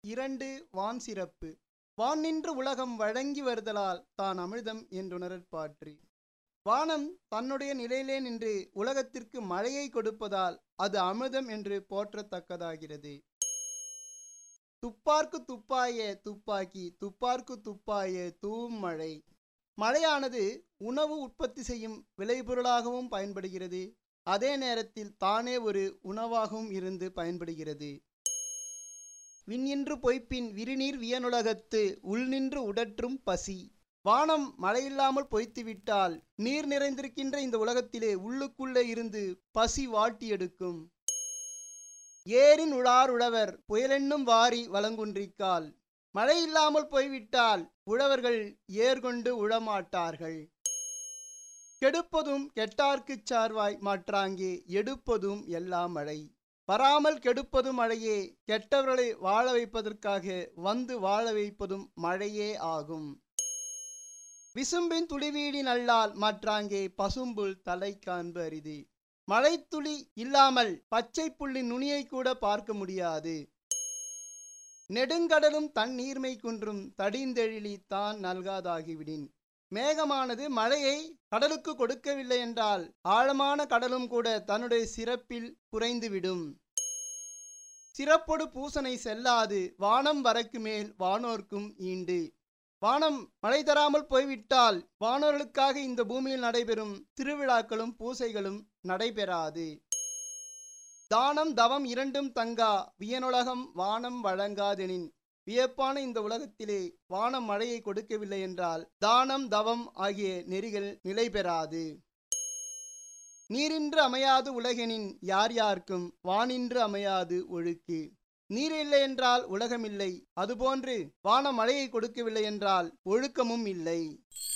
இரண்டு வான் சிறப்பு வான் நின்று உலகம் வழங்கி வருதலால் தான் அமிர்தம் என்றுணரற்பாற்று வானம் தன்னுடைய நிலையிலே நின்று உலகத்திற்கு மழையை கொடுப்பதால் அது அமிர்தம் என்று போற்றத்தக்கதாகிறது துப்பார்க்கு துப்பாய துப்பாக்கி துப்பார்க்கு துப்பாய தூவும் மழை மழையானது உணவு உற்பத்தி செய்யும் விளைபொருளாகவும் பயன்படுகிறது அதே நேரத்தில் தானே ஒரு உணவாகவும் இருந்து பயன்படுகிறது விண்ணின்று பொய்ப்பின் விரிநீர் வியனுலகத்து உள்நின்று உடற்றும் பசி வானம் மழையில்லாமல் பொய்த்துவிட்டால் நீர் நிறைந்திருக்கின்ற இந்த உலகத்திலே உள்ளுக்குள்ளே இருந்து பசி வாட்டி எடுக்கும் ஏரின் உழார் உழவர் புயலென்னும் வாரி வளங்குன்றிக்கால் மழை இல்லாமல் போய்விட்டால் உழவர்கள் ஏர்கொண்டு உழமாட்டார்கள் கெடுப்பதும் கெட்டார்க்குச் சார்வாய் மாற்றாங்கே எடுப்பதும் எல்லாம் மழை வராமல் கெடுப்பதும் மழையே கெட்டவர்களை வாழ வைப்பதற்காக வந்து வாழ வைப்பதும் மழையே ஆகும் விசும்பின் துளிவீடி நல்லால் மாற்றாங்கே பசும்புல் தலை காண்பு அரிது மழைத்துளி இல்லாமல் பச்சை புள்ளின் நுனியை கூட பார்க்க முடியாது நெடுங்கடலும் தன் நீர்மை குன்றும் தடிந்தெழிலி தான் நல்காதாகிவிடின் மேகமானது மழையை கடலுக்கு கொடுக்கவில்லை என்றால் ஆழமான கடலும் கூட தன்னுடைய சிறப்பில் குறைந்துவிடும் சிறப்பொடு பூசனை செல்லாது வானம் வரக்கு மேல் வானோர்க்கும் ஈண்டு வானம் மழை தராமல் போய்விட்டால் வானோர்களுக்காக இந்த பூமியில் நடைபெறும் திருவிழாக்களும் பூசைகளும் நடைபெறாது தானம் தவம் இரண்டும் தங்கா வியனுலகம் வானம் வழங்காதெனின் வியப்பான இந்த உலகத்திலே வானம் மழையை கொடுக்கவில்லை என்றால் தானம் தவம் ஆகிய நெறிகள் நிலை பெறாது நீரின்று அமையாது உலகெனின் யார் யார்க்கும் வானின்று அமையாது ஒழுக்கு நீர் இல்லை என்றால் உலகமில்லை அதுபோன்று வானம் மழையை கொடுக்கவில்லை என்றால் ஒழுக்கமும் இல்லை